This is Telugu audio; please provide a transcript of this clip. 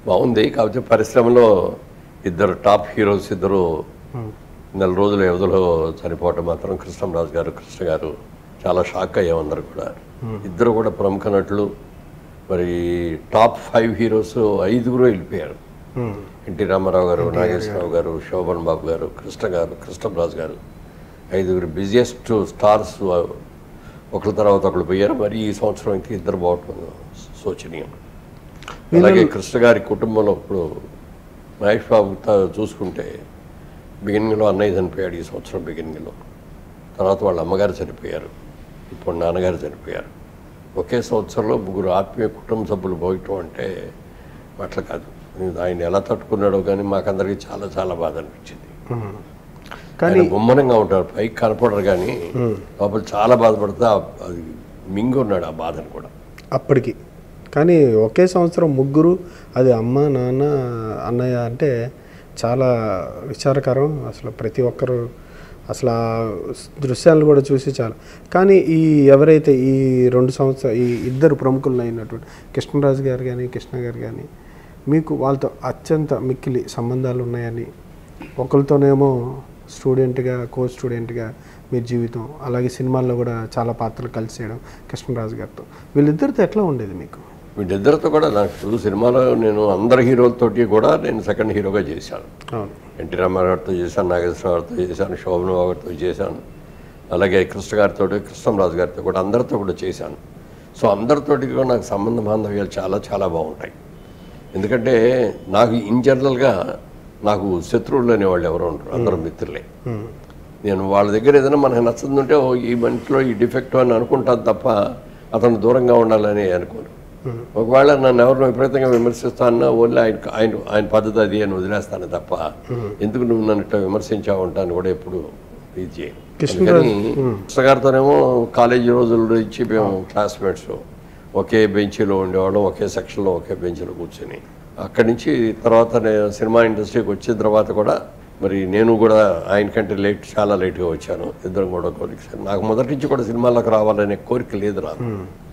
బాగుంది కాకపోతే పరిశ్రమలో ఇద్దరు టాప్ హీరోస్ ఇద్దరు నెల రోజుల వ్యవధిలో చనిపోవటం మాత్రం కృష్ణంరాజు గారు కృష్ణ గారు చాలా షాక్ అయ్యాం అందరు కూడా ఇద్దరు కూడా ప్రముఖ నటులు మరి టాప్ ఫైవ్ హీరోస్ ఐదుగురు వెళ్ళిపోయారు ఉమ్. ఎన్టీ రామారావు గారు నాగేశ్వరరావు గారు శోభన్ బాబు గారు కృష్ణ గారు కృష్ణరాజు గారు ఐదుగురు బిజియెస్ట్ స్టార్స్ ఒకరి తర్వాత ఒకరు పోయారు మరి ఈ సంవత్సరం ఇంకా ఇద్దరు పోవటం శోచనీయం అలాగే కృష్ణ గారి కుటుంబంలో ఇప్పుడు మహేష్ బాబు తా- చూసుకుంటే బిగినింగ్లో అన్నయ్య చనిపోయాడు ఈ సంవత్సరం బిగినింగ్లో తర్వాత వాళ్ళ అమ్మగారు చనిపోయారు ఇప్పుడు నాన్నగారు చనిపోయారు ఒకే సంవత్సరంలో ముగ్గురు ఆత్మీయ కుటుంబ సభ్యులు పోయటం అంటే అట్లా కాదు ఆయన ఎలా తట్టుకున్నాడో కానీ మాకందరికీ చాలా చాలా బాధ అనిపించింది ఉమ్. కానీ ఆయన గుమ్మనంగా ఉంటారు పైకి కనపడరు కానీ లోపల చాలా బాధపడితే ఆ- అది మింగున్నాడు ఆ బాధను కూడా అప్పటికి కానీ ఒకే సంవత్సరం ముగ్గురు అది అమ్మ నాన్న అన్నయ్య అంటే చాలా విచారకరం అసలు ప్రతి ఒక్కరు అసలు ఆ దృశ్యాలను కూడా చూసి చాలా కానీ ఈ ఎవరైతే ఈ రెండు సంవత్సరాలు ఈ ఇద్దరు ప్రముఖులు అయినటువంటి కృష్ణరాజు గారు కానీ కృష్ణ గారు కానీ మీకు వాళ్ళతో అత్యంత మిక్కిలి సంబంధాలు ఉన్నాయని ఒకరితోనేమో స్టూడెంట్గా కో స్టూడెంట్గా మీ జీవితం అలాగే సినిమాల్లో కూడా చాలా పాత్రలు కలిసి చేయడం కృష్ణరాజు గారితో వీళ్ళిద్దరితో ఎట్లా ఉండేది మీకు వీళ్ళిద్దరితో కూడా నాకు ఇప్పుడు సినిమాలో నేను అందరి హీరోలతోటి కూడా నేను సెకండ్ హీరోగా చేశాను అవును ఎన్టీ రామారావు గారితో చేశాను నాగేశ్వర గారితో చేశాను శోభన బాబు గారితో చేశాను అలాగే కృష్ణ గారితో కృష్ణరాజు గారితో కూడా అందరితో కూడా చేశాను సో అందరితోటి కూడా నాకు సంబంధ బాంధవ్యాలు చాలా చాలా బాగుంటాయి ఎందుకంటే నాకు ఇన్ జనరల్గా నాకు శత్రువులు అనేవాళ్ళు ఎవరు ఉండరు అందరూ మిత్రులే ఉమ్. నేను వాళ్ళ దగ్గర ఏదైనా మనకు నచ్చుతుంటే ఓ ఈ మనిషిలో ఈ డిఫెక్ట్ అని అనుకుంటాను తప్ప అతను దూరంగా ఉండాలని అనుకోను ఒకవేళ నన్ను ఎవరినో విపరీతంగా విమర్శిస్తానన్నా ఓన్లీ ఆయన ఆయన ఆయన పద్ధతి అది అని వదిలేస్తాను తప్ప ఎందుకు నువ్వు నన్ను ఇట్లా విమర్శించావు అంటాను కూడా ఎప్పుడు ఇది చేయను అందుకని కృష్ణ గారితోనేమో కాలేజీ రోజుల నుంచి మేము క్లాస్మేట్స్ ఒకే బెంచీలో ఉండేవాళ్ళం ఒకే సెక్షన్లో ఒకే బెంచ్లో కూర్చొని అక్కడి నుంచి తర్వాత నేను సినిమా ఇండస్ట్రీకి వచ్చిన తర్వాత కూడా మరి నేను కూడా ఆయన కంటే లేట్ చాలా లేట్గా వచ్చాను ఇద్దరం కూడా కోరిక నాకు మొదటి నుంచి కూడా సినిమాలకు రావాలనే కోరిక లేదు నాకు